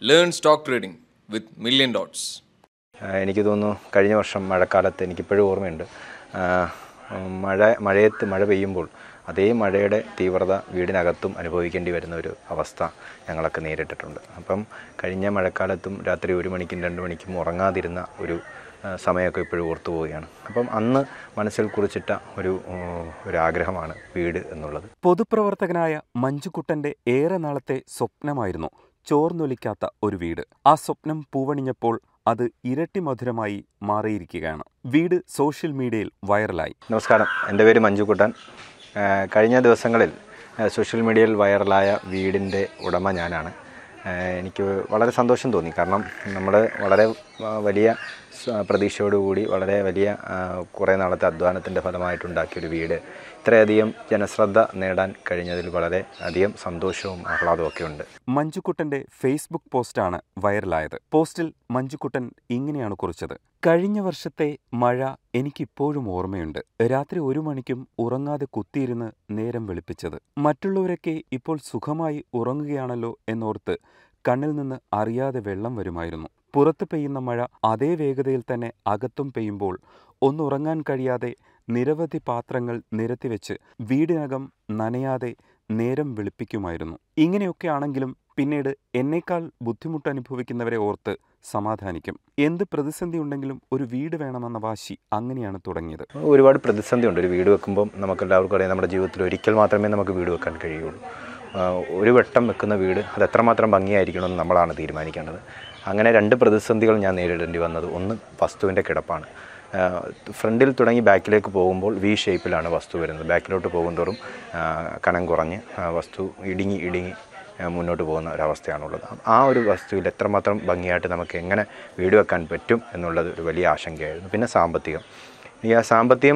Learn stock trading with Million Dots. ആ, എനിക്ക് തോന്നുന്നു കഴിഞ്ഞ വർഷം മഴക്കാലത്ത് എനിക്കിപ്പോഴും ഓർമ്മയുണ്ട് ആ, മഴ മഴയത്ത് മഴ പെയ്യുമ്പോൾ അതേ മഴയുടെ തീവ്രത വീടിനകത്തും അനുഭവിക്കേണ്ടി വരുന്ന ഒരു അവസ്ഥ ഞങ്ങളൊക്കെ നേരിട്ടിട്ടുണ്ട് അപ്പം കഴിഞ്ഞ മഴക്കാലത്തും രാത്രി ഒരു മണിക്കും രണ്ട് മണിക്കും ഉറങ്ങാതിരുന്ന ഒരു ആ, സമയമൊക്കെ ഇപ്പോഴും ഓർത്തു പോവുകയാണ് അപ്പം അന്ന് മനസ്സിൽ കുറിച്ചിട്ട ഒരു ഉം, ഒരു ആഗ്രഹമാണ് വീട് എന്നുള്ളത് പൊതുപ്രവർത്തകനായ മഞ്ജുക്കുട്ടന്റെ ഏറെ നാളത്തെ സ്വപ്നമായിരുന്നു ചോർന്നൊലിക്കാത്ത ഒരു വീട് ആ സ്വപ്നം പൂവണിഞ്ഞപ്പോൾ അത് ഇരട്ടി മധുരമായി മാറിയിരിക്കുകയാണ് വീട് സോഷ്യൽ മീഡിയയിൽ വൈറലായി നമസ്കാരം എൻ്റെ പേര് മഞ്ജുക്കുട്ടൻ ആ, കഴിഞ്ഞ ദിവസങ്ങളിൽ ആ, സോഷ്യൽ മീഡിയയിൽ വൈറലായ വീടിൻ്റെ ഉടമ ഞാനാണ് ആ, എനിക്ക് വളരെ സന്തോഷം തോന്നി കാരണം നമ്മൾ വളരെ ആ, വലിയ സ- പ്രതീക്ഷയോടുകൂടി വളരെ വലിയ ആ, കുറേ നാളത്തെ അധ്വാനത്തിൻ്റെ ഫലമായിട്ടുണ്ടാക്കിയൊരു വീട് ഇത്രയധികം ജനശ്രദ്ധ നേടാൻ കഴിഞ്ഞതിൽ വളരെ അധികം സന്തോഷവും ആഹ്ലാദവും ഒക്കെ ഉണ്ട് മഞ്ജുക്കുട്ടന്റെ ഫേസ്ബുക്ക് പോസ്റ്റാണ് വൈറലായത് പോസ്റ്റിൽ മഞ്ജുക്കുട്ടൻ ഇങ്ങനെയാണ് കുറിച്ചത് കഴിഞ്ഞ വർഷത്തെ മഴ എനിക്കിപ്പോഴും ഓർമ്മയുണ്ട് രാത്രി ഒരു മണിക്കും ഉറങ്ങാതെ കുത്തിയിരുന്ന് നേരം വെളുപ്പിച്ചത് മറ്റുള്ളവരൊക്കെ ഇപ്പോൾ സുഖമായി ഉറങ്ങുകയാണല്ലോ എന്നോർത്ത് കണ്ണിൽ നിന്ന് അറിയാതെ വെള്ളം വരുമായിരുന്നു പുറത്ത് പെയ്യുന്ന മഴ അതേ വേഗതയിൽ തന്നെ അകത്തും പെയ്യുമ്പോൾ ഒന്നുറങ്ങാൻ കഴിയാതെ നിരവധി പാത്രങ്ങൾ നിരത്തിവെച്ച് വീടിനകം നനയാതെ നേരം വെളുപ്പിക്കുമായിരുന്നു ഇങ്ങനെയൊക്കെ ആണെങ്കിലും പിന്നീട് എന്നേക്കാൾ ബുദ്ധിമുട്ട് അനുഭവിക്കുന്നവരെ ഓർത്ത് സമാധാനിക്കും എന്ത് പ്രതിസന്ധി ഉണ്ടെങ്കിലും ഒരു വീട് വേണമെന്ന വാശി അങ്ങനെയാണ് തുടങ്ങിയത് ഒരുപാട് പ്രതിസന്ധി ഉണ്ട് ഒരു വീട് വെക്കുമ്പം നമുക്ക് എല്ലാവർക്കും അറിയാം നമ്മുടെ ജീവിതത്തിൽ ഒരിക്കൽ മാത്രമേ നമുക്ക് വീട് വെക്കാൻ കഴിയുള്ളൂ ആ, ഒരു വട്ടം വെക്കുന്ന വീട് അത് എത്രമാത്രം ഭംഗിയായിരിക്കണമെന്ന് നമ്മളാണ് തീരുമാനിക്കേണ്ടത് അങ്ങനെ രണ്ട് പ്രതിസന്ധികൾ ഞാൻ നേരിടേണ്ടി വന്നത് ഒന്ന് വസ്തുവിൻ്റെ കിടപ്പാണ് ആ, ഫ്രണ്ടിൽ തുടങ്ങി ബാക്കിലേക്ക് പോകുമ്പോൾ വി ഷേപ്പിലാണ് വസ്തു വരുന്നത് ബാക്കിലോട്ട് പോകുന്തോറും ആ, കനം കുറഞ്ഞ് ആ, വസ്തു ഇടുങ്ങി ഇടുങ്ങി ആ, മുന്നോട്ട് പോകുന്ന ഒരവസ്ഥയാണുള്ളത് ആ ഒരു വസ്തുവിൽ എത്രമാത്രം ഭംഗിയായിട്ട് നമുക്ക് എങ്ങനെ വീട് വെക്കാൻ പറ്റും എന്നുള്ളത് ഒരു വലിയ ആശങ്കയായിരുന്നു പിന്നെ സാമ്പത്തികം ഈ ആ സാമ്പത്തികം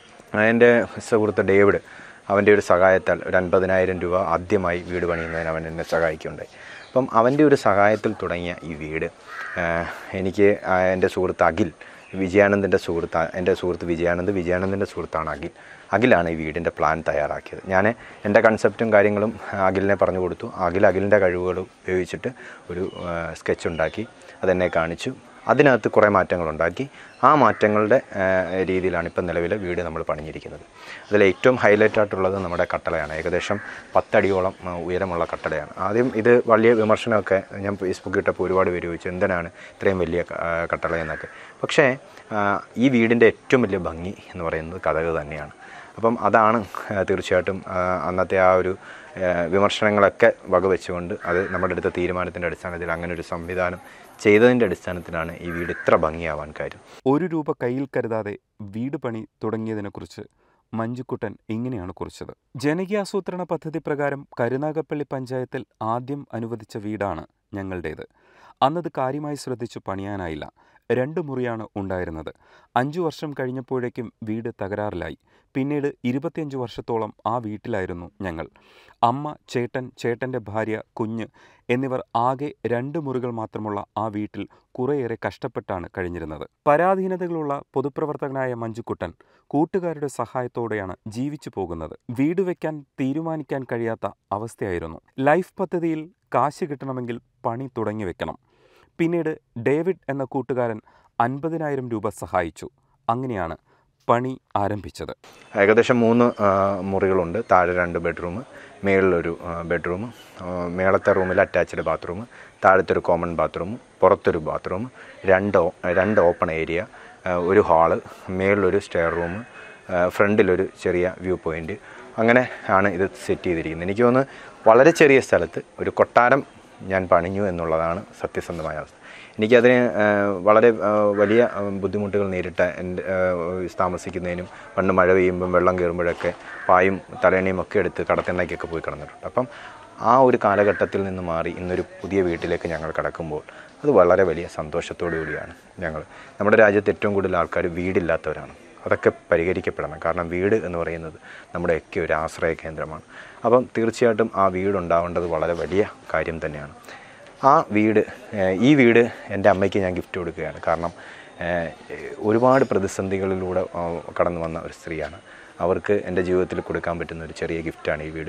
എൻ്റെ സുഹൃത്ത് ഡേവിഡ് അവൻ്റെ ഒരു സഹായത്താൽ ഒരു അൻപതിനായിരം രൂപ ആദ്യമായി വീട് പണിയുന്നതിന് അവൻ എന്നെ സഹായിക്കുകയുണ്ടായി അപ്പം അവൻ്റെ ഒരു സഹായത്തിൽ തുടങ്ങിയ ഈ വീട് ആ, എനിക്ക് ആ, എൻ്റെ സുഹൃത്ത് അഖിൽ വിജയാനന്ദൻ്റെ സുഹൃത്ത് എൻ്റെ സുഹൃത്ത് വിജയാനന്ദ് വിജയാനന്ദൻ്റെ സുഹൃത്താണ് അഖിൽ അഖിലാണ് ഈ വീടിൻ്റെ പ്ലാൻ തയ്യാറാക്കിയത് ഞാൻ എൻ്റെ കൺസെപ്റ്റും കാര്യങ്ങളും അഖിലിനെ പറഞ്ഞു കൊടുത്തു അഖിൽ അഖിലിൻ്റെ കഴിവുകൾ ഉപയോഗിച്ചിട്ട് ഒരു സ്കെച്ച് ഉണ്ടാക്കി അതെന്നെ കാണിച്ചു അതിനകത്ത് കുറേ മാറ്റങ്ങൾ ഉണ്ടാക്കി ആ മാറ്റങ്ങളുടെ ആ, രീതിയിലാണ് ഇപ്പം നിലവിലെ വീട് നമ്മൾ പണിഞ്ഞിരിക്കുന്നത് അതിൽ ഏറ്റവും ഹൈലൈറ്റ് ആയിട്ടുള്ളത് നമ്മുടെ കട്ടളയാണ് ഏകദേശം പത്തടിയോളം ആ, ഉയരമുള്ള കട്ടളയാണ് ആദ്യം ഇത് വലിയ വിമർശനമൊക്കെ ഞാൻ ഫേസ്ബുക്കിൽ ഇട്ടപ്പോൾ ഒരുപാട് പേര് ചോദിച്ചു എന്തിനാണ് ഇത്രയും വലിയ ക- ആ, കട്ടള എന്നൊക്കെ പക്ഷേ ആ, ഈ വീടിൻ്റെ ഏറ്റവും വലിയ ഭംഗി എന്ന് പറയുന്നത് കഥക് തന്നെയാണ് അപ്പം അതാണ് ആ, തീർച്ചയായിട്ടും ആ, അന്നത്തെ ആ ഒരു ആ, വിമർശനങ്ങളൊക്കെ വകവെച്ചുകൊണ്ട് അത് നമ്മുടെ അടുത്ത തീരുമാനത്തിൻ്റെ അടിസ്ഥാനത്തിൽ അങ്ങനെ ഒരു സംവിധാനം ചെയ്തതിൻ്റെ അടിസ്ഥാനത്തിലാണ് ഈ വീട് ഇത്ര ഭംഗിയാവാൻ കാര്യം ഒരു രൂപ കയ്യിൽ കരുതാതെ വീട് പണി തുടങ്ങിയതിനെക്കുറിച്ച് മഞ്ജുക്കുട്ടൻ ഇങ്ങനെയാണ് കുറിച്ചത് ജനകീയാസൂത്രണ പദ്ധതി പ്രകാരം കരുനാഗപ്പള്ളി പഞ്ചായത്തിൽ ആദ്യം അനുവദിച്ച വീടാണ് ഞങ്ങളുടേത് അന്നത് കാര്യമായി ശ്രദ്ധിച്ചു പണിയാനായില്ല രണ്ട് മുറിയാണ് ഉണ്ടായിരുന്നത് അഞ്ചു വർഷം കഴിഞ്ഞപ്പോഴേക്കും വീട് തകരാറിലായി പിന്നീട് ഇരുപത്തിയഞ്ച് വർഷത്തോളം ആ വീട്ടിലായിരുന്നു ഞങ്ങൾ അമ്മ ചേട്ടൻ ചേട്ടൻ്റെ ഭാര്യ കുഞ്ഞ് എന്നിവർ ആകെ രണ്ട് മുറികൾ മാത്രമുള്ള ആ വീട്ടിൽ കുറേയേറെ കഷ്ടപ്പെട്ടാണ് കഴിഞ്ഞിരുന്നത് പരാധീനതകളുള്ള പൊതുപ്രവർത്തകനായ മഞ്ജുക്കുട്ടൻ കൂട്ടുകാരുടെ സഹായത്തോടെയാണ് ജീവിച്ചു പോകുന്നത് വീട് വയ്ക്കാൻ തീരുമാനിക്കാൻ കഴിയാത്ത അവസ്ഥയായിരുന്നു ലൈഫ് പദ്ധതിയിൽ കാശ് കിട്ടണമെങ്കിൽ പണി തുടങ്ങി വെക്കണം പിന്നീട് ഡേവിഡ് എന്ന കൂട്ടുകാരൻ അൻപതിനായിരം രൂപ സഹായിച്ചു അങ്ങനെയാണ് പണി ആരംഭിച്ചത് ഏകദേശം മൂന്ന് ആ, മുറികളുണ്ട് താഴെ രണ്ട് ബെഡ്റൂം മേളിലൊരു ബെഡ്റൂം മേളത്തെ റൂമിൽ അറ്റാച്ച്ഡ് ബാത്റൂം താഴത്തെ ഒരു കോമൺ ബാത്റൂം പുറത്തൊരു ബാത്റൂം രണ്ട് ഓ- രണ്ട് ഓപ്പൺ ഏരിയ ആ, ഒരു ഹാള് മേളിലൊരു സ്റ്റെയർ റൂം ഫ്രണ്ടിലൊരു ചെറിയ വ്യൂ പോയിൻ്റ് അങ്ങനെ ആണ് ഇത് സെറ്റ് ചെയ്തിരിക്കുന്നത് എനിക്ക് തോന്നുന്നു വളരെ ചെറിയ സ്ഥലത്ത് ഒരു കൊട്ടാരം ഞാൻ പണിഞ്ഞു എന്നുള്ളതാണ് സത്യസന്ധമായ അവസ്ഥ എനിക്കതിന് ആ, വളരെ ആ, വലിയ ആ, ബുദ്ധിമുട്ടുകൾ നേരിട്ട എൻ്റെ ആ, താമസിക്കുന്നതിനും പണ്ട് മഴ പെയ്യുമ്പം വെള്ളം കയറുമ്പോഴൊക്കെ പായും തലയണയും ഒക്കെ എടുത്ത് കടത്തെണ്ണയ്ക്കൊക്കെ പോയി കിടന്നിട്ടുണ്ട് അപ്പം ആ ഒരു കാലഘട്ടത്തിൽ നിന്ന് മാറി ഇന്നൊരു പുതിയ വീട്ടിലേക്ക് ഞങ്ങൾ കടക്കുമ്പോൾ അത് വളരെ വലിയ സന്തോഷത്തോടു കൂടിയാണ് ഞങ്ങൾ നമ്മുടെ രാജ്യത്ത് ഏറ്റവും കൂടുതൽ ആൾക്കാർ വീടില്ലാത്തവരാണ് അതൊക്കെ പരിഹരിക്കപ്പെടണം കാരണം വീട് എന്ന് പറയുന്നത് നമ്മുടെയൊക്കെ ഒരു ആശ്രയ കേന്ദ്രമാണ് അപ്പം തീർച്ചയായിട്ടും ആ വീടുണ്ടാവേണ്ടത് വളരെ വലിയ കാര്യം തന്നെയാണ് ആ വീട് ഏഹ് ഈ വീട് എൻ്റെ അമ്മയ്ക്ക് ഞാൻ ഗിഫ്റ്റ് കൊടുക്കുകയാണ് കാരണം ഏഹ് ഒരുപാട് പ്രതിസന്ധികളിലൂടെ ആ, കടന്നു വന്ന ഒരു സ്ത്രീയാണ് അവർക്ക് എൻ്റെ ജീവിതത്തിൽ കൊടുക്കാൻ പറ്റുന്ന ഒരു ചെറിയ ഗിഫ്റ്റാണ് ഈ വീട്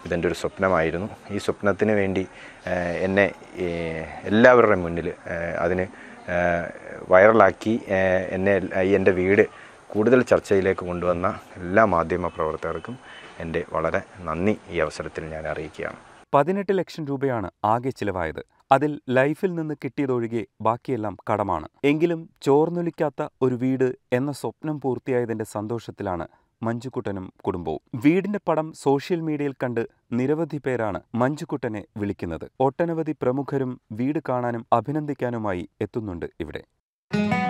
ഇതെൻ്റെ ഒരു സ്വപ്നമായിരുന്നു ഈ സ്വപ്നത്തിന് വേണ്ടി ഏഹ്, എന്നെ ഏഹ്, എല്ലാവരുടെയും മുന്നിൽ ഏഹ്, അതിന് ഏഹ്, വൈറലാക്കി ഏഹ്, എന്നെ ഈ എൻ്റെ വീട് കൂടുതൽ ചർച്ചയിലേക്ക് കൊണ്ടുവന്ന എല്ലാ മാധ്യമ പ്രവർത്തകർക്കും എൻ്റെ വളരെ നന്ദി ഈ അവസരത്തിൽ ഞാൻ അറിയിക്കുകയാണ് പതിനെട്ട് ലക്ഷം രൂപയാണ് ആകെ ചിലവായത് അതിൽ ലൈഫിൽ നിന്ന് കിട്ടിയതൊഴികെ ബാക്കിയെല്ലാം കടമാണ് എങ്കിലും ചോർന്നൊലിക്കാത്ത ഒരു വീട് എന്ന സ്വപ്നം പൂർത്തിയായതിന്റെ സന്തോഷത്തിലാണ് മഞ്ജുക്കുട്ടനും കുടുംബവും വീടിന്റെ പടം സോഷ്യൽ മീഡിയയിൽ കണ്ട് നിരവധി പേരാണ് മഞ്ജുക്കുട്ടനെ വിളിക്കുന്നത് ഒട്ടനവധി പ്രമുഖരും വീട് കാണാനും അഭിനന്ദിക്കാനുമായി എത്തുന്നുണ്ട് ഇവിടെ